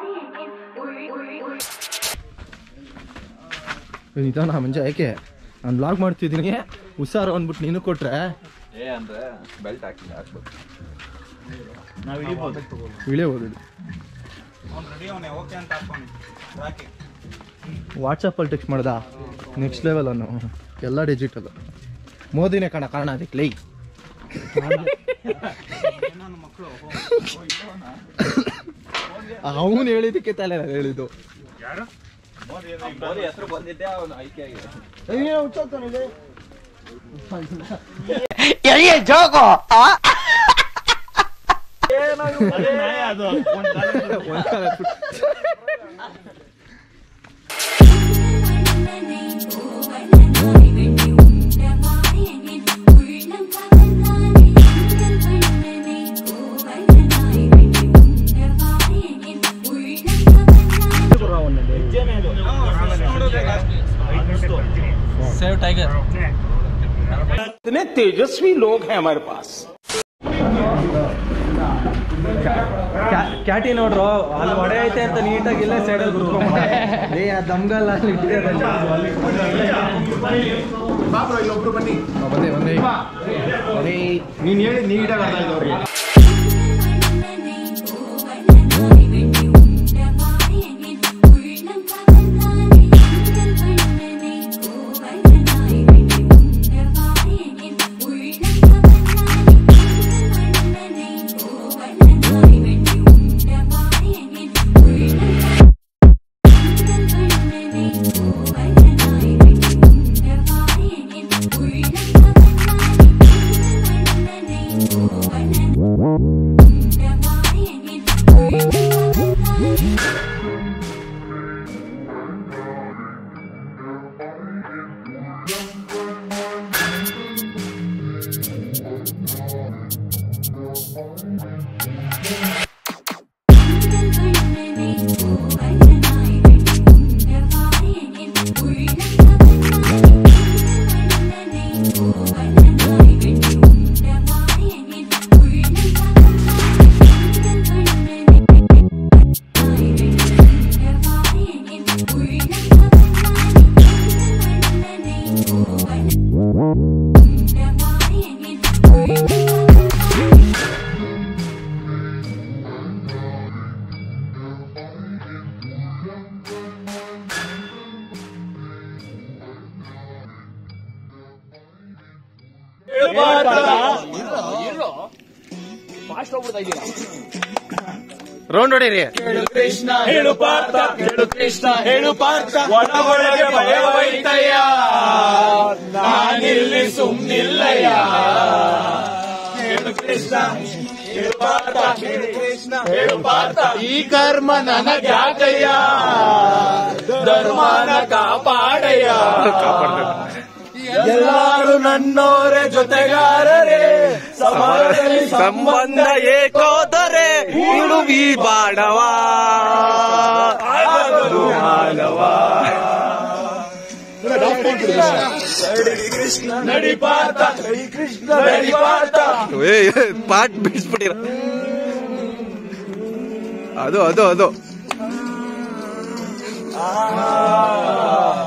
ನಿಧಾನ ಮಂಜ ಯಾಕೆ ನಾನು ಬ್ಲಾಗ್ ಮಾಡ್ತಿದ್ದೀನಿ ಹುಷಾರು ಅಂದ್ಬಿಟ್ಟು ನೀನು ಕೊಟ್ರೆ ಏ ಅಂದ್ರೆ ಬೆಲ್ಟ್ ಹಾಕಿಲ್ಲ ಹಾಕ್ಬೇಕು ನಾವು ಹಿಡಿಬೋದು ಇಳಿಯಬಹುದು ಅವ್ನು ರೆಡಿ ಅವನೇ ಓಕೆ ಅಂತ ಹಾಕೊಂಡು ರಾಕಿ ವಾಟ್ಸಪ್ಪಲ್ಲಿ ಟೆಕ್ಸ್ಟ್ ಮಾಡ್ದ ನೆಕ್ಸ್ಟ್ ಲೆವೆಲ್ ಅವನು ಎಲ್ಲ ಡಿಜಿಟಲ್ ಮೋದಿನೇ ಕಣ ಕಾರಣ ಅದಕ್ಕೆ ಲೈ ನನ್ನ ಮಕ್ಕಳು ಅವನು ಹೇಳಿದ್ದಕ್ಕೆ ತಲೆ ನಾನು ಹೇಳಿದ್ದು ಮೋದಿ ಹೆಸರು ಬಂದಿದ್ದೆ ಅವನು ಆಯ್ಕೆ ಆಗಿದೆ ಸೇವ್ ಟೈಗರ್ इतने तेजस्वी लोग हैं हमारे पास ಕ್ಯಾಟಿ ನೋಡ್ರು ಅಲ್ಲಿ ಹೊಡೆ ಐತೆ ಅಂತ ನೀಟಾಗಿ ಇಲ್ಲೇ ಸೈಡಲ್ಲಿ ಕುತ್ಕೊಂಡ್ ಏ ಆ ದಮ್ಗಲ್ಲ ಅಲ್ಲಿ ಇಟ್ಟಿದ್ದಾರೆ. ಹಾ, ಬಂದೆ ಬಂದೆ ಬರೀ ನೀನು ಹೇಳಿ ನೀಟಾಗಿ ಅರ್ಥ ಆಯ್ತು ಅವ್ರಿಗೆ ರೌಂಡ್ ಹೊಡೀರಿ ಹೇಳು ಪಾರ್ಥ ಹೇಳು ಕೃಷ್ಣ ಹೇಳು ಪಾರ್ಥ ಒಳ ಒಳಗೆ ಭಯವೈತಯ್ಯ ನಾನಿಲ್ಲಿ ಸುಮ್ನಿಲ್ಲಯ್ಯ ಹೇಳು ಕೃಷ್ಣ ಹೇಳು ಪಾರ್ಥ ಹೇಳು ಕೃಷ್ಣ ಹೇಳು ಪಾರ್ಥ ಈ ಕರ್ಮ ನನಗ್ಯಾಕಯ್ಯ ಧರ್ಮನ ಕಾಪಾಡಯ್ಯ ಎಲ್ಲಾರು ನನ್ನೋರೆ ಜೊತೆಗಾರರೇ ಸಮಾಜದಲ್ಲಿ ಸಂಬಂಧ ಏಕೋದರೆ ಇಡುವಿ ಬಾಡವ ಆಗದು ಮಾನವ ಕೃಷ್ಣ ನಡಿ ಪಾರ್ಥ ಕೃಷ್ಣ ನಡಿ ಪಾರ್ಥ ಪಾಟ್ ಬಿಡಿಸ್ಬಿಟ್ಟಿರ ಅದು ಅದು ಅದು ಆ